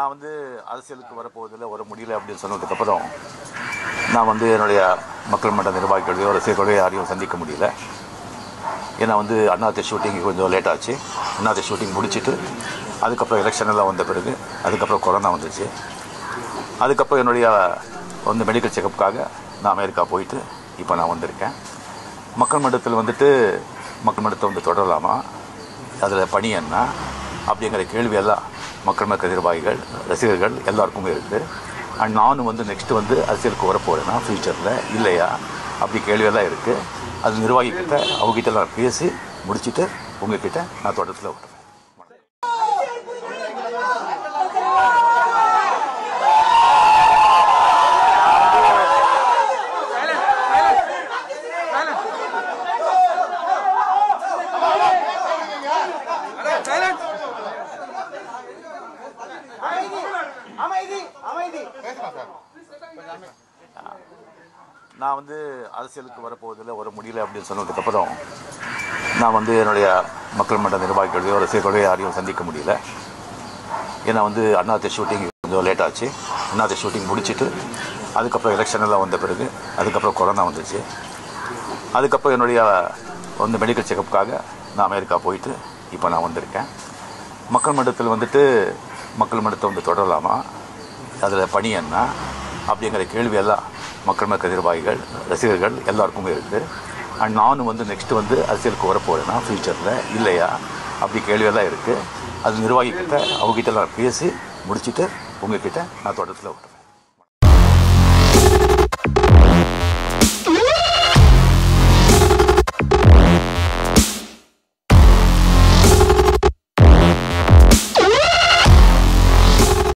நான் வந்து அரசியலுக்கு வரப்போவதில்லை வர முடியல அப்படின்னு சொன்னதுக்கப்புறம் நான் வந்து என்னுடைய மக்கள் மன்ற நிர்வாகிகளையோ ரசிகர்களையோ யாரையும் சந்திக்க முடியல ஏன்னா வந்து அண்ணாத்த ஷூட்டிங் கொஞ்சம் லேட் ஆச்சு அண்ணாத்த ஷூட்டிங் முடிச்சுட்டு அதுக்கப்புறம் எலெக்ஷன் எல்லாம் வந்த பிறகு அதுக்கப்புறம் கொரோனா வந்துச்சு அதுக்கப்புறம் என்னுடைய வந்து மெடிக்கல் செக்கப்புக்காக நான் அமெரிக்கா போயிட்டு இப்போ நான் வந்திருக்கேன் மக்கள் மன்றத்தில் வந்துட்டு மக்கள் மன்றத்தை வந்து தொடரலாமா அதில் பணி என்ன அப்படிங்கிற கேள்வியெல்லாம் மக்கள் மன்ற நிர்வாகிகள் ரசிகர்கள் எல்லாருக்குமே இருக்குது அண்ட் நானும் வந்து நெக்ஸ்ட் வந்து அரசியலுக்கு வரப்போகிறேன்னா ஃப்யூச்சரில் இல்லையா அப்படி கேள்வியெல்லாம் இருக்குது அது நிர்வாகிகிட்ட அவங்ககிட்ட நான் பேசி முடிச்சுட்டு உங்ககிட்ட நான் தொடர்த்தில் விட்டுறேன் அமைதி அமைதி நான் வந்து அரசியலுக்கு வரப்போவதில்லை வர முடியல அப்படின்னு சொன்னதுக்கப்புறம் நான் வந்து என்னுடைய மக்கள் மன்ற நிர்வாகிகளையோ ரசிகர்களையோ யாரையும் சந்திக்க முடியல ஏன்னா வந்து அண்ணாத்த ஷூட்டிங் கொஞ்சம் லேட் ஆச்சு அண்ணாத்த ஷூட்டிங் முடிச்சுட்டு அதுக்கப்புறம் எலெக்ஷன் எல்லாம் வந்த பிறகு அதுக்கப்புறம் கொரோனா வந்துச்சு அதுக்கப்புறம் என்னுடைய வந்து மெடிக்கல் செக்கப்புக்காக நான் அமெரிக்கா போயிட்டு இப்போ நான் வந்திருக்கேன் மக்கள் மன்றத்தில் வந்துட்டு மக்கள் மன்றத்தை வந்து தொடரலாமா அதில் பணி என்ன அப்படிங்கிற கேள்வியெல்லாம் மக்கள் மன்ற நிர்வாகிகள் ரசிகர்கள் எல்லாருக்குமே இருக்குது அண்ட் நானும் வந்து நெக்ஸ்ட் வந்து அரசியலுக்கு வரப்போகிறேன்னா ஃப்யூச்சரில் இல்லையா அப்படி கேள்வியெல்லாம் இருக்குது அது நிர்வாகிகிட்ட அவங்ககிட்ட நான் பேசி முடிச்சுட்டு உங்ககிட்ட நான் தொடர்த்தில் விட்டுறேன்